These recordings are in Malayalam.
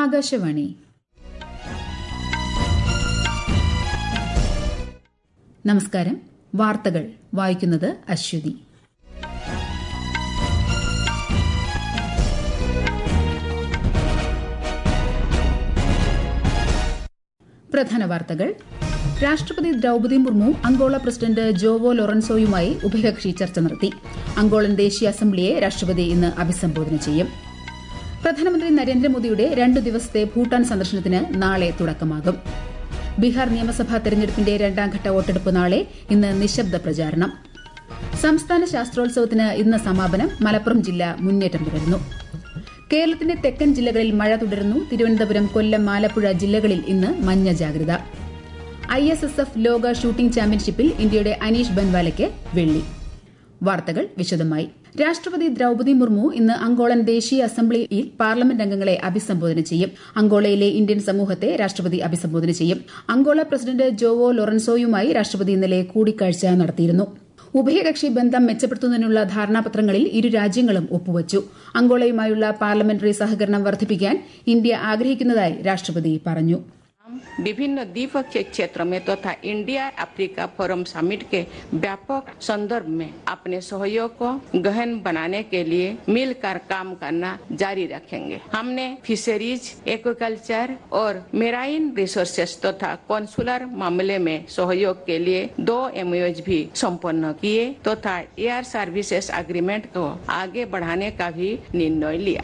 ആകാശവാണി നമസ്കാരം വാർത്തകൾ വായിക്കുന്നത് അശ്വതി പ്രധാന വാർത്തകൾ രാഷ്ട്രപതി Droupadi Murmu Angola president Joao ലൊറൻസോയുമായി ഉഭയകക്ഷി ചർച്ച നടത്തി അങ്കോളൻ ദേശീയ അസംബ്ലിയെ രാഷ്ട്രപതി ഇന്ന് അഭിസംബോധന ചെയ്യും പ്രധാനമന്ത്രി നരേന്ദ്രമോദിയുടെ രണ്ടു ദിവസത്തെ ഭൂട്ടാൻ സന്ദർശനത്തിന് നാളെ തുടക്കമാകും ബീഹാർ നിയമസഭാ തെരഞ്ഞെടുപ്പിന്റെ രണ്ടാംഘട്ട വോട്ടെടുപ്പ് നാളെ ഇന്ന് നിശബ്ദ പ്രചാരണം സംസ്ഥാന ശാസ്ത്രോത്സവത്തിന് ഇന്ന് സമാപനം മലപ്പുറം ജില്ല മുന്നേറ്റം തുടരുന്നു കേരളത്തിന്റെ തെക്കൻ ജില്ലകളിൽ മഴ തുടരുന്നു തിരുവനന്തപുരം കൊല്ലം ആലപ്പുഴ ജില്ലകളിൽ ഇന്ന് മഞ്ഞ ജാഗ്രത ഐ എസ് എസ് എഫ് ലോക ഷൂട്ടിംഗ് ചാമ്പ്യൻഷിപ്പിൽ ഇന്ത്യയുടെ അനീഷ് ബൻവാലയ്ക്ക് വെള്ളി വാർത്തകൾ വിശദമായി രാഷ്ട്രപതി ദ്രൌപദി മുർമു ഇന്ന് അങ്കോളൻ ദേശീയ അസംബ്ലിയിൽ പാർലമെന്റ് അംഗങ്ങളെ അഭിസംബോധന ചെയ്യും അങ്കോളയിലെ ഇന്ത്യൻ സമൂഹത്തെ രാഷ്ട്രപതി അഭിസംബോധന ചെയ്യും അങ്കോള പ്രസിഡന്റ് ജോവോ ലൊറൻസോയുമായി രാഷ്ട്രപതി ഇന്നലെ കൂടിക്കാഴ്ച നടത്തിയിരുന്നു ഉഭയകക്ഷി ബന്ധം മെച്ചപ്പെടുത്തുന്നതിനുള്ള ധാരണാപത്രങ്ങളിൽ ഇരു രാജ്യങ്ങളും ഒപ്പുവച്ചു അങ്കോളയുമായുള്ള പാർലമെന്ററി സഹകരണം വർദ്ധിപ്പിക്കാൻ ഇന്ത്യ ആഗ്രഹിക്കുന്നതായി രാഷ്ട്രപതി പറഞ്ഞു विभिन्न द्विपक्षीय क्षेत्र में तथा तो इंडिया अफ्रीका फोरम समिट के व्यापक संदर्भ में अपने सहयोग को गहन बनाने के लिए मिलकर काम करना जारी रखेंगे हमने फिशरीज एक्वाकल्चर और मेराइन रिसोर्सेस तथा तो कॉन्सुलर मामले में सहयोग के लिए दो एमओज भी संपन्न किए तथा तो एयर सर्विसेज अग्रीमेंट को आगे बढ़ाने का भी निर्णय लिया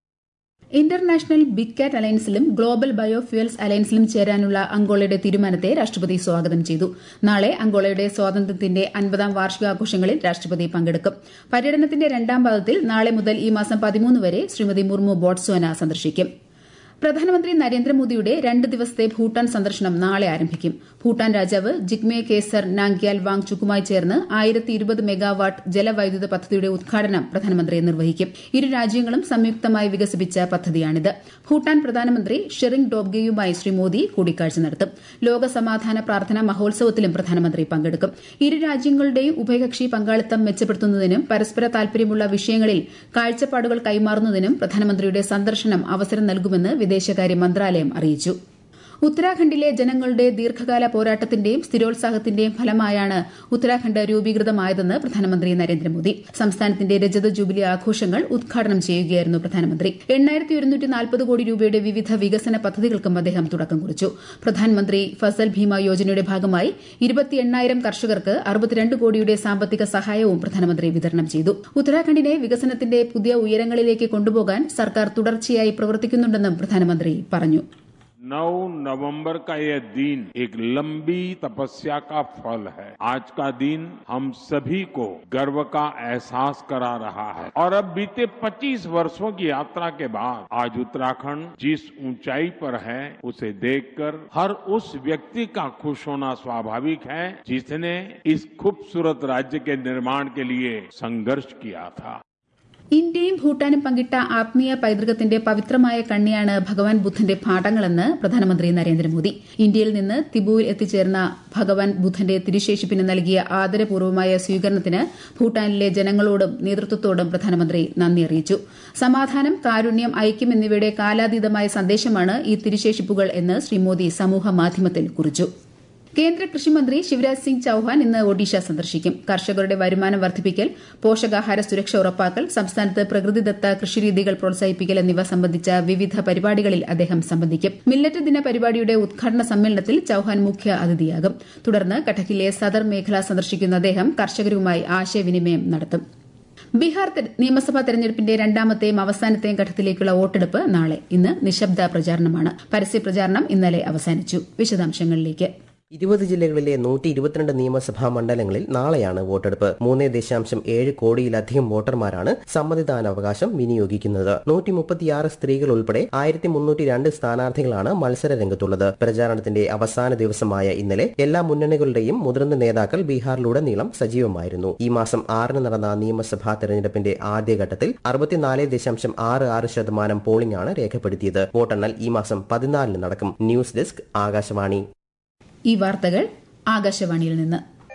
ഇന്റർനാഷണൽ ബിഗ് കാറ്റ് അലയൻസിലും ഗ്ലോബൽ ബയോഫ്യൂൽസ് അലയൻസിലും ചേരാനുള്ള അങ്കോളയുടെ തീരുമാനത്തെ രാഷ്ട്രപതി സ്വാഗതം ചെയ്തു നാളെ അങ്കോളയുടെ സ്വാതന്ത്ര്യത്തിന്റെ അൻപതാം വാർഷികാഘോഷങ്ങളിൽ രാഷ്ട്രപതി പങ്കെടുക്കും പര്യടനത്തിന്റെ രണ്ടാം പാദത്തിൽ നാളെ മുതൽ ഈ മാസം പതിമൂന്ന് വരെ ശ്രീമതി മുർമു ബോട്സ്വാന സന്ദർശിക്കും പ്രധാനമന്ത്രി നരേന്ദ്രമോദിയുടെ രണ്ട് ദിവസത്തെ ഭൂട്ടാൻ സന്ദർശനം നാളെ ആരംഭിക്കും ഭൂട്ടാൻ രാജാവ് ജിഗ്മെ കേസർ നാംഗ്യാൽ വാങ്ചുക്കുമായി ചേർന്ന് ആയിരത്തി ഇരുപത് മെഗാവാട്ട് ജലവൈദ്യുത പദ്ധതിയുടെ ഉദ്ഘാടനം പ്രധാനമന്ത്രി നിർവഹിക്കും ഇരു രാജ്യങ്ങളും സംയുക്തമായി വികസിപ്പിച്ച പദ്ധതിയാണിത് ഭൂട്ടാൻ പ്രധാനമന്ത്രി ഷെറിംഗ് ഡോബ്ഗെയുമായി ശ്രീ മോദി കൂടിക്കാഴ്ച നടത്തും ലോക സമാധാന പ്രാർത്ഥനാ മഹോത്സവത്തിലും പ്രധാനമന്ത്രി പങ്കെടുക്കും ഇരു രാജ്യങ്ങളുടെയും ഉഭയകക്ഷി പങ്കാളിത്തം മെച്ചപ്പെടുത്തുന്നതിനും പരസ്പര താൽപര്യമുള്ള വിഷയങ്ങളിൽ കാഴ്ചപ്പാടുകൾ കൈമാറുന്നതിനും പ്രധാനമന്ത്രിയുടെ സന്ദർശനം അവസരം നൽകുമെന്ന് വിദേശകാര്യ മന്ത്രാലയം അറിയിച്ചു ഉത്തരാഖണ്ഡിലെ ജനങ്ങളുടെ ദീർഘകാല പോരാട്ടത്തിന്റെയും സ്ഥിരോത്സാഹത്തിന്റെയും ഫലമായാണ് ഉത്തരാഖണ്ഡ് രൂപീകൃതമായതെന്ന് പ്രധാനമന്ത്രി നരേന്ദ്രമോദി സംസ്ഥാനത്തിന്റെ രജത ജൂബിലി ആഘോഷങ്ങൾ ഉദ്ഘാടനം ചെയ്യുകയായിരുന്നു പ്രധാനമന്ത്രി എണ്ണായിരത്തി ഒരുന്നൂറ്റി നാൽപ്പത് കോടി രൂപയുടെ വിവിധ വികസന പദ്ധതികൾക്കും അദ്ദേഹം തുടക്കം കുറിച്ചു പ്രധാനമന്ത്രി ഫസൽ ഭീമ യോജനയുടെ ഭാഗമായി ഇരുപത്തി എണ്ണായിരം കർഷകർക്ക് അറുപത്തിരണ്ട് കോടിയുടെ സാമ്പത്തിക സഹായവും പ്രധാനമന്ത്രി വിതരണം ചെയ്തു ഉത്തരാഖണ്ഡിനെ വികസനത്തിന്റെ പുതിയ ഉയരങ്ങളിലേക്ക് കൊണ്ടുപോകാൻ സർക്കാർ തുടർച്ചയായി പ്രവർത്തിക്കുന്നുണ്ടെന്നും പ്രധാനമന്ത്രി പറഞ്ഞു 9 नवंबर का यह दिन एक लंबी तपस्या का फल है आज का दिन हम सभी को गर्व का एहसास करा रहा है और अब बीते 25 वर्षों की यात्रा के बाद आज उत्तराखंड जिस ऊंचाई पर है उसे देखकर हर उस व्यक्ति का खुश होना स्वाभाविक है जिसने इस खूबसूरत राज्य के निर्माण के लिए संघर्ष किया था ഇന്ത്യയും ഭൂട്ടാനും പങ്കിട്ട ആത്മീയ പൈതൃകത്തിന്റെ പവിത്രമായ കണ്ണിയാണ് ഭഗവാൻ ബുദ്ധന്റെ പാഠങ്ങളെന്ന് പ്രധാനമന്ത്രി നരേന്ദ്രമോദി ഇന്ത്യയിൽ നിന്ന് തിബുവിൽ എത്തിച്ചേർന്ന ഭഗവാൻ ബുദ്ധന്റെ തിരുശേഷിപ്പിന് നൽകിയ ആദരപൂർവമായ സ്വീകരണത്തിന് ഭൂട്ടാനിലെ ജനങ്ങളോടും നേതൃത്വത്തോടും പ്രധാനമന്ത്രി നന്ദി അറിയിച്ചു സമാധാനം കാരുണ്യം ഐക്യം എന്നിവയുടെ കാലാതീതമായ സന്ദേശമാണ് ഈ തിരുശേഷിപ്പുകൾ എന്ന് ശ്രീ മോദി സമൂഹ മാധ്യമത്തിൽ കുറിച്ചു കേന്ദ്ര കൃഷിമന്ത്രി ശിവരാജ് സിംഗ് ചൌഹാൻ ഇന്ന് ഒഡീഷ സന്ദർശിക്കും കർഷകരുടെ വരുമാനം വർദ്ധിപ്പിക്കൽ പോഷകാഹാര സുരക്ഷ ഉറപ്പാക്കൽ സംസ്ഥാനത്ത് പ്രകൃതിദത്ത കൃഷിരീതികൾ പ്രോത്സാഹിപ്പിക്കൽ എന്നിവ സംബന്ധിച്ച വിവിധ പരിപാടികളിൽ അദ്ദേഹം സംബന്ധിക്കും മില്ലറ്റ് ദിന പരിപാടിയുടെ ഉദ്ഘാടന സമ്മേളനത്തിൽ ചൌഹാൻ മുഖ്യ അതിഥിയാകും തുടർന്ന് കട്ടക്കിലെ സദർ മേഖല സന്ദർശിക്കുന്ന അദ്ദേഹം കർഷകരുമായി ആശയവിനിമയം നടത്തും ബീഹാർ നിയമസഭാ തെരഞ്ഞെടുപ്പിന്റെ രണ്ടാമത്തെയും അവസാനത്തെയും ഘട്ടത്തിലേക്കുള്ള വോട്ടെടുപ്പ് നാളെ ഇന്ന് നിശബ്ദ പ്രചാരണമാണ് പരസ്യ പ്രചാരണം ഇന്നലെ അവസാനിച്ചു വിശദാംശങ്ങളിലേക്ക് ഇരുപത് ജില്ലകളിലെ നൂറ്റി ഇരുപത്തിരണ്ട് നിയമസഭാ മണ്ഡലങ്ങളിൽ നാളെയാണ് വോട്ടെടുപ്പ് മൂന്ന് ദശാംശം ഏഴ് കോടിയിലധികം വോട്ടർമാരാണ് സമ്മതിദാനാവകാശം വിനിയോഗിക്കുന്നത് നൂറ്റി മുപ്പത്തിയാറ് സ്ത്രീകൾ ഉൾപ്പെടെ ആയിരത്തി മുന്നൂറ്റി രണ്ട് സ്ഥാനാർത്ഥികളാണ് മത്സര രംഗത്തുള്ളത് പ്രചാരണത്തിന്റെ അവസാന ദിവസമായ ഇന്നലെ എല്ലാ മുന്നണികളുടെയും മുതിർന്ന നേതാക്കൾ ബീഹാറിലുടനീളം സജീവമായിരുന്നു ഈ മാസം ആറിന് നടന്ന നിയമസഭാ തെരഞ്ഞെടുപ്പിന്റെ ആദ്യഘട്ടത്തിൽ അറുപത്തിനാല് ദശാംശം ആറ് ആറ് ശതമാനം പോളിംഗ് ആണ് രേഖപ്പെടുത്തിയത് വോട്ടെണ്ണൽ ഈ മാസം പതിനാലിന് നടക്കും ന്യൂസ് ഡെസ്ക് ആകാശവാണി ഈ വാർത്തകൾ ആകാശവാണിയിൽ നിന്ന്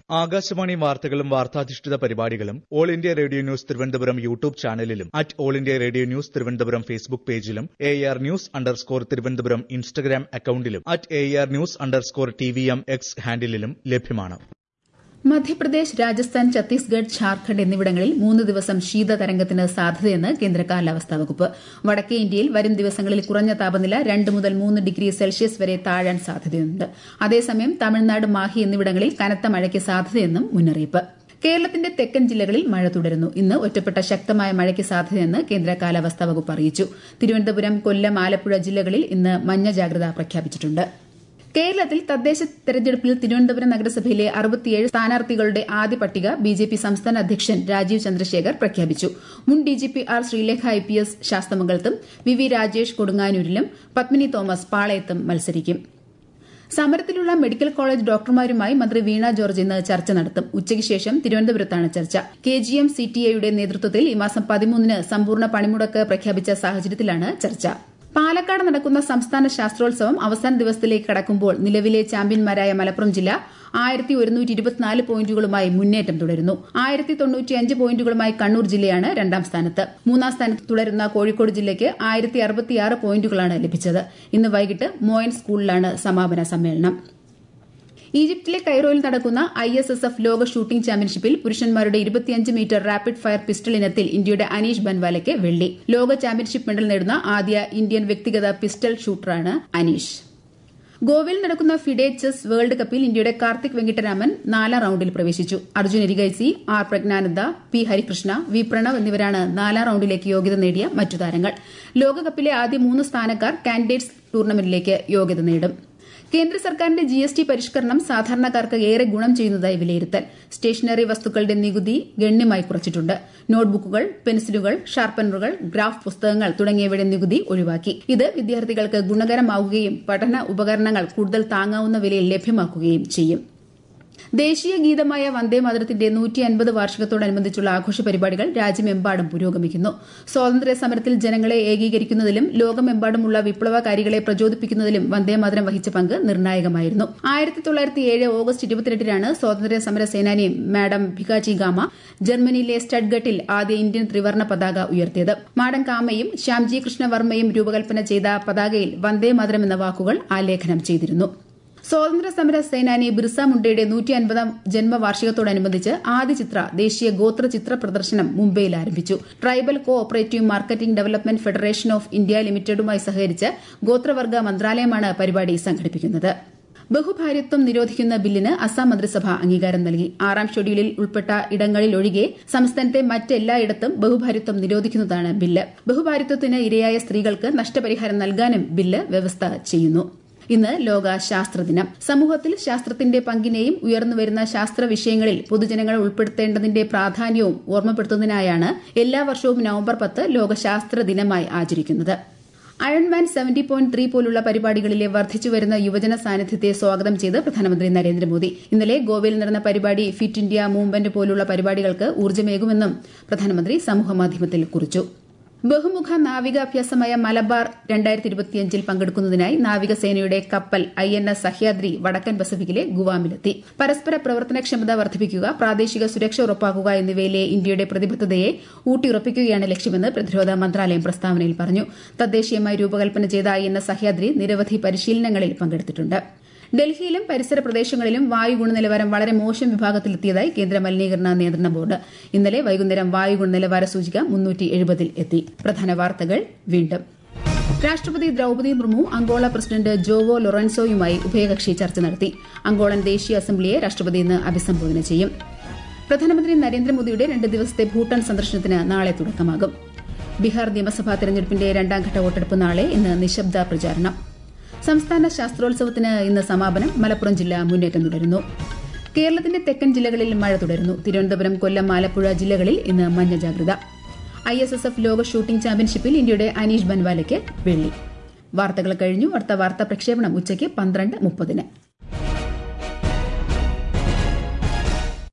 ആകാശവാണി വാർത്തകളും വാർത്താധിഷ്ഠിത പരിപാടികളും all India radio news Thiruvananthapuram YouTube ചാനലിലും at all India radio news Thiruvananthapuram Facebook പേജിലും A R news underscore Thiruvananthapuram Instagram അക്കൌണ്ടിലും at A R news underscore T V M X ഹാൻഡിലും ലഭ്യമാണ് മധ്യപ്രദേശ് രാജസ്ഥാൻ ഛത്തീസ്ഗഡ് ഝാർഖണ്ഡ് എന്നിവിടങ്ങളിൽ മൂന്ന് ദിവസം ശീതതരംഗത്തിന് സാധ്യതയെന്ന് കേന്ദ്ര കാലാവസ്ഥാ വകുപ്പ് വടക്കേ ഇന്ത്യയിൽ വരും ദിവസങ്ങളിൽ കുറഞ്ഞ താപനില രണ്ട് മുതൽ മൂന്ന് ഡിഗ്രി സെൽഷ്യസ് വരെ താഴാൻ സാധ്യതയുണ്ട് അതേസമയം തമിഴ്നാട് മാഹി എന്നിവിടങ്ങളിൽ കനത്ത മഴയ്ക്ക് സാധ്യതയെന്നും മുന്നറിയിപ്പ് കേരളത്തിന്റെ തെക്കൻ ജില്ലകളിൽ മഴ തുടരുന്നു ഇന്ന് ഒറ്റപ്പെട്ട ശക്തമായ മഴയ്ക്ക് സാധ്യതയെന്ന് കേന്ദ്ര കാലാവസ്ഥാ വകുപ്പ് അറിയിച്ചു തിരുവനന്തപുരം കൊല്ലം ആലപ്പുഴ ജില്ലകളിൽ ഇന്ന് മഞ്ഞ ജാഗ്രത പ്രഖ്യാപിച്ചിട്ടുണ്ട് കേരളത്തിൽ തദ്ദേശ തെരഞ്ഞെടുപ്പിൽ തിരുവനന്തപുരം നഗരസഭയിലെ അറുപത്തിയേഴ് സ്ഥാനാർത്ഥികളുടെ ആദ്യ പട്ടിക ബിജെപി സംസ്ഥാന അധ്യക്ഷൻ രാജീവ് ചന്ദ്രശേഖർ പ്രഖ്യാപിച്ചു മുൻ DGP R Sreelekha I P S ശാസ്തമംഗലത്തും വി വി രാജേഷ് കൊടുങ്ങാനൂരിലും പത്മിനി തോമസ് പാളയത്തും മത്സരിക്കും സമരത്തിലുള്ള മെഡിക്കൽ കോളേജ് ഡോക്ടർമാരുമായി മന്ത്രി വീണ ജോർജ് ഇന്ന് ചർച്ച നടത്തും ഉച്ചയ്ക്ക് ശേഷം തിരുവനന്തപുരത്താണ് ചർച്ച K G M C T എയുടെ നേതൃത്വത്തിൽ ഈ മാസം പതിമൂന്നിന് സമ്പൂർണ്ണ പണിമുടക്ക് പ്രഖ്യാപിച്ച സാഹചര്യത്തിലാണ് ചർച്ച പാലക്കാട് നടക്കുന്ന സംസ്ഥാന ശാസ്ത്രോത്സവം അവസാന ദിവസത്തിലേക്ക് കടക്കുമ്പോൾ നിലവിലെ ചാമ്പ്യന്മാരായ മലപ്പുറം ജില്ല ആയിരത്തി ഒരുന്നൂറ്റി ഇരുപത്തിനാല് പോയിന്റുകളുമായി മുന്നേറ്റം തുടരുന്നു ആയിരത്തി തൊണ്ണൂറ്റിയഞ്ച് പോയിന്റുകളുമായി കണ്ണൂർ ജില്ലയാണ് രണ്ടാം സ്ഥാനത്ത് മൂന്നാം സ്ഥാനത്ത് തുടരുന്ന കോഴിക്കോട് ജില്ലയ്ക്ക് ആയിരത്തി അറുപത്തിയാറ് പോയിന്റുകളാണ് ലഭിച്ചത് ഇന്ന് വൈകിട്ട് മോയൻ സ്കൂളിലാണ് സമാപന സമ്മേളനം ഈജിപ്തിലെ കൈറോയിൽ നടക്കുന്ന ഐ എസ് എസ് എഫ് ലോക ഷൂട്ടിംഗ് ചാമ്പ്യൻഷിപ്പിൽ പുരുഷന്മാരുടെ ഇരുപത്തിയഞ്ച് മീറ്റർ റാപ്പിഡ് ഫയർ പിസ്റ്റൾ ഇനത്തിൽ ഇന്ത്യയുടെ അനീഷ് ബൻവാലയ്ക്ക് വെള്ളി ലോക ചാമ്പ്യൻഷിപ്പ് മെഡൽ നേടുന്ന ആദ്യ ഇന്ത്യൻ വ്യക്തിഗത പിസ്റ്റൾ ഷൂട്ടറാണ് അനീഷ് ഗോവയിൽ നടക്കുന്ന ഫിഡെ ചെസ് വേൾഡ് കപ്പിൽ ഇന്ത്യയുടെ കാർത്തിക് വെങ്കിട്ടരാമൻ നാലാം റൌണ്ടിൽ പ്രവേശിച്ചു Arjun Erigaisi R Praggnanandhaa P Harikrishna V Pranav എന്നിവരാണ് നാലാം റൌണ്ടിലേക്ക് യോഗ്യത നേടിയ മറ്റു താരങ്ങൾ ലോകകപ്പിലെ ആദ്യ മൂന്ന് സ്ഥാനക്കാർ കാൻഡിഡേറ്റ്സ് ടൂർണമെന്റിലേക്ക് യോഗ്യത നേടും കേന്ദ്ര സർക്കാരിന്റെ ജി എസ് ടി പരിഷ്കരണം സാധാരണക്കാർക്ക് ഏറെ ഗുണം ചെയ്യുന്നതായി വിലയിരുത്തൽ സ്റ്റേഷനറി വസ്തുക്കളുടെ നികുതി ഗണ്യമായി കുറച്ചിട്ടുണ്ട് നോട്ട്ബുക്കുകൾ പെൻസിലുകൾ ഷാർപ്പനറുകൾ ഗ്രാഫ് പുസ്തകങ്ങൾ തുടങ്ങിയവയുടെ നികുതി ഒഴിവാക്കി ഇത് വിദ്യാർത്ഥികൾക്ക് ഗുണകരമാവുകയും പഠന ഉപകരണങ്ങൾ കൂടുതൽ താങ്ങാവുന്ന വിലയിൽ ലഭ്യമാക്കുകയും ചെയ്യും ദേശീയ ഗീതമായ വന്ദേമാതരത്തിന്റെ നൂറ്റി അൻപത് വാർഷികത്തോടനുബന്ധിച്ചുള്ള ആഘോഷ പരിപാടികൾ രാജ്യമെമ്പാടും പുരോഗമിക്കുന്നു സ്വാതന്ത്ര്യ സമരത്തിൽ ജനങ്ങളെ ഏകീകരിക്കുന്നതിലും ലോകമെമ്പാടുമുള്ള വിപ്ലവകാരികളെ പ്രചോദിപ്പിക്കുന്നതിലും വന്ദേമാതരം വഹിച്ച പങ്ക് നിർണായകമായിരുന്നു ആയിരത്തി തൊള്ളായിരത്തി ഏഴ് ഓഗസ്റ്റ് ഇരുപത്തിരണ്ടിനാണ് സ്വാതന്ത്ര്യ സമര സേനാനി മാഡം ഭികാജി ഗാമ ജർമ്മനിയിലെ സ്റ്റഡ്ഗട്ടിൽ ആദ്യ ഇന്ത്യൻ ത്രിവർണ്ണ പതാക ഉയർത്തിയത് മാഡം കാമയും ശ്യാംജി കൃഷ്ണവർമ്മയും രൂപകൽപ്പന ചെയ്ത പതാകയിൽ വന്ദേമാതരം എന്ന വാക്കുകൾ ആലേഖനം ചെയ്തിരുന്നു സ്വാതന്ത്ര്യ സമര സേനാനി ബിർസ മുണ്ടയുടെ നൂറ്റി അൻപതാം ജന്മവാർഷികത്തോടനുബന്ധിച്ച് ആദ്യ ചിത്ര ദേശീയ ഗോത്ര ചിത്ര പ്രദർശനം മുംബൈയിൽ ആരംഭിച്ചു tribal cooperative marketing development federation of India ലിമിറ്റഡുമായി സഹകരിച്ച് ഗോത്രവർഗ മന്ത്രാലയമാണ് പരിപാടി സംഘടിപ്പിക്കുന്നത് ബഹുഭാര്യത്വം നിരോധിക്കുന്ന ബില്ലിന് അസം മന്ത്രിസഭ അംഗീകാരം നൽകി ആറാം ഷെഡ്യൂളിൽ ഉൾപ്പെട്ട ഇടങ്ങളിൽ ഒഴികെ സംസ്ഥാനത്തെ മറ്റെല്ലായിടത്തും ബഹുഭാര്യത്വം നിരോധിക്കുന്നതാണ് ബില്ല് ബഹുഭാര്യത്വത്തിന് ഇരയായ സ്ത്രീകൾക്ക് നഷ്ടപരിഹാരം നൽകാനും ബില്ല് വ്യവസ്ഥ ചെയ്യുന്നു ഇന്ന് ലോക ശാസ്ത്ര ദിനം സമൂഹത്തിൽ ശാസ്ത്രത്തിന്റെ പങ്കിനെയും ഉയർന്നുവരുന്ന ശാസ്ത്ര വിഷയങ്ങളിൽ പൊതുജനങ്ങളെ ഉൾപ്പെടുത്തേണ്ടതിന്റെ പ്രാധാന്യവും ഓർമ്മപ്പെടുത്തുന്നതിനായാണ് എല്ലാ വർഷവും നവംബർ പത്ത് ലോക ശാസ്ത്ര ദിനമായി ആചരിക്കുന്നത് അയൺമാൻ സെവന്റി പോയിന്റ് ത്രീ പോലുള്ള പരിപാടികളിലെ വർദ്ധിച്ചുവരുന്ന യുവജന സാന്നിധ്യത്തെ സ്വാഗതം ചെയ്ത് പ്രധാനമന്ത്രി നരേന്ദ്രമോദി ഇന്നലെ ഗോവയിൽ നടന്ന പരിപാടി ഫിറ്റ് ഇന്ത്യ മൂവ്മെന്റ് പോലുള്ള പരിപാടികൾക്ക് ഊർജ്ജമേകുമെന്നും പ്രധാനമന്ത്രി സമൂഹമാധ്യമത്തിൽ കുറിച്ചു ബഹുമുഖ നാവികാഭ്യാസമായ മലബാർ രണ്ടായിരത്തി ഇരുപത്തിയഞ്ചിൽ പങ്കെടുക്കുന്നതിനായി നാവികസേനയുടെ കപ്പൽ ഐ എൻ എസ് സഹ്യാദ്രി വടക്കൻ പസഫിക്കിലെ ഗുവാമിലെത്തി പരസ്പര പ്രവർത്തനക്ഷമത വർദ്ധിപ്പിക്കുക പ്രാദേശിക സുരക്ഷ ഉറപ്പാക്കുക എന്നിവയിലെ ഇന്ത്യയുടെ പ്രതിബദ്ധതയെ ഊട്ടിയുറപ്പിക്കുകയാണ് ലക്ഷ്യമെന്ന് പ്രതിരോധ മന്ത്രാലയം പ്രസ്താവനയിൽ പറഞ്ഞു തദ്ദേശീയമായി രൂപകൽപ്പന ചെയ്ത ഐ എൻ എസ് സഹ്യാദ്രി നിരവധി പരിശീലനങ്ങളിൽ പങ്കെടുത്തിട്ടുണ്ട് ഡൽഹിയിലും പരിസര പ്രദേശങ്ങളിലും വായു ഗുണനിലവാരം വളരെ മോശം വിഭാഗത്തിലെത്തിയതായി കേന്ദ്ര മലിനീകരണ നിയന്ത്രണ ബോർഡ് ഇന്നലെ വൈകുന്നേരം വായു ഗുണനിലവാര സൂചിക മുന്നൂറ്റി എഴുപതിൽ എത്തി പ്രധാന വാർത്തകൾ വീണ്ടും രാഷ്ട്രപതി Droupadi Murmu Angola president Joao ലൊറൻസോയുമായി ഉഭയകക്ഷി ചർച്ച നടത്തി അങ്കോളൻ ദേശീയ അസംബ്ലിയെ രാഷ്ട്രപതി ഇന്ന് അഭിസംബോധന ചെയ്യും പ്രധാനമന്ത്രി നരേന്ദ്രമോദിയുടെ രണ്ട് ദിവസത്തെ ഭൂട്ടാൻ സന്ദർശനത്തിന് നാളെ തുടക്കമാകും ബീഹാർ നിയമസഭാ തെരഞ്ഞെടുപ്പിന്റെ രണ്ടാംഘട്ട വോട്ടെടുപ്പ് നാളെ ഇന്ന് നിശബ്ദ പ്രചാരണം സംസ്ഥാന ശാസ്ത്രോത്സവത്തിന് ഇന്ന് സമാപനം മലപ്പുറം ജില്ല മുന്നേറ്റം തുടരുന്നു കേരളത്തിന്റെ തെക്കൻ ജില്ലകളിൽ മഴ തുടരുന്നു തിരുവനന്തപുരം കൊല്ലം ആലപ്പുഴ ജില്ലകളിൽ ഇന്ന് മഞ്ഞ ജാഗ്രത ഐ എസ് എസ് എഫ് ലോക ഷൂട്ടിംഗ് ചാമ്പ്യൻഷിപ്പിൽ ഇന്ത്യയുടെ അനീഷ് ബൻവാലയ്ക്ക് വെള്ളി വാർത്തകൾ കഴിഞ്ഞു അടുത്ത വാർത്താ പ്രക്ഷേപണം ഉച്ചയ്ക്ക് പന്ത്രണ്ട് മുപ്പതിന്